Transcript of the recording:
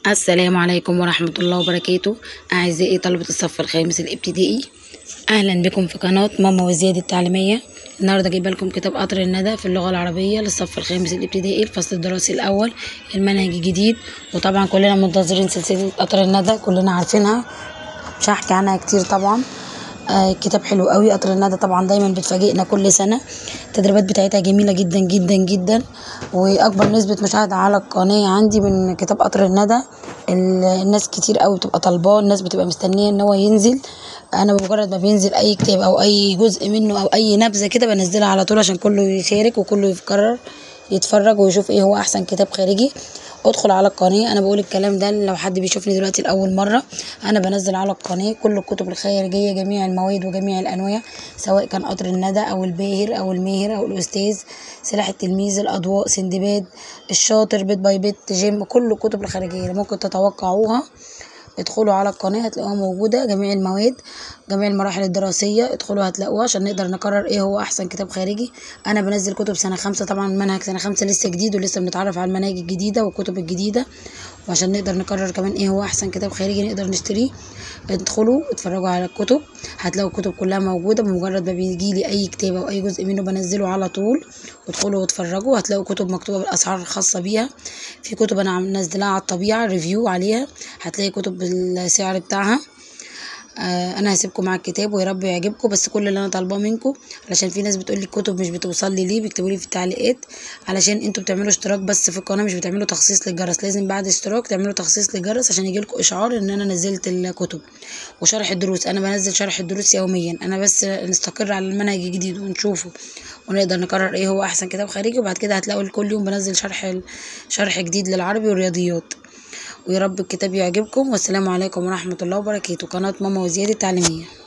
السلام عليكم ورحمة الله وبركاته أعزائي طلبة الصف الخامس الابتدائي أهلا بكم في قناة ماما وزياد التعليمية النهاردة جايبة لكم كتاب قطر الندى في اللغة العربية للصف الخامس الابتدائي الفصل الدراسي الأول المنهج الجديد وطبعا كلنا منتظرين سلسلة قطر الندى كلنا عارفينها مش هحكي عنها كتير طبعا آه كتاب حلو قوي قطر الندى طبعا دايما بتفاجئنا كل سنة التدريبات بتاعتها جميلة جدا جدا جدا وأكبر نسبة مشاهدة على القناة عندي من كتاب قطر الندى ال- الناس كتير قوي بتبقى طالباه الناس بتبقى مستنية ان هو ينزل انا بمجرد ما بينزل اي كتاب او اي جزء منه او اي نبذة كده بنزلها على طول عشان كله يشارك وكله يقرر يتفرج ويشوف ايه هو احسن كتاب خارجي ادخل على القناة انا بقول الكلام ده لو حد بيشوفني دلوقتي لأول مرة انا بنزل على القناة كل الكتب الخارجية جميع المواد وجميع الانواع سواء كان قطر الندى او الباهر او الماهر او الاستاذ سلاح التلميذ الاضواء سندباد الشاطر بيت باي بيت جيم كل الكتب الخارجية اللي ممكن تتوقعوها ادخلوا على القناة هتلاقوها موجودة جميع المواد جميع المراحل الدراسية ادخلوا هتلاقوها عشان نقدر نقرر ايه هو احسن كتاب خارجي انا بنزل كتب سنة خمسة طبعا منهج سنة خمسة لسه جديد ولسه بنتعرف على المناهج الجديدة والكتب الجديدة وعشان نقدر نقرر كمان ايه هو احسن كتاب خارجي نقدر نشتريه ادخلوا اتفرجوا على الكتب هتلاقوا الكتب كلها موجودة بمجرد ما بيجيلي اي كتاب او اي جزء منه بنزله على طول وادخلوا واتفرجوا هتلاقوا كتب مكتوبة بالاسعار الخاصة بيها في كتب انا عم- منزلاها على الطبيعة ريفيو عليها هتلاقي كتب بالسعر بتاعها آه انا هسيبكم مع الكتاب ويا رب يعجبكم بس كل اللي انا طالباه منكم علشان في ناس بتقول لي الكتب مش بتوصل لي ليه بيكتبوا لي في التعليقات علشان انتوا بتعملوا اشتراك بس في القناه مش بتعملوا تخصيص للجرس لازم بعد اشتراك تعملوا تخصيص للجرس عشان يجيلكم اشعار ان انا نزلت الكتب وشرح الدروس انا بنزل شرح الدروس يوميا انا بس نستقر على المنهج الجديد ونشوفه ونقدر نقرر ايه هو احسن كتاب خارجي وبعد كده هتلاقوا كل يوم بنزل شرح شرح جديد للعربي والرياضيات ويا رب الكتاب يعجبكم والسلام عليكم ورحمة الله وبركاته قناة ماما وزياد التعليمية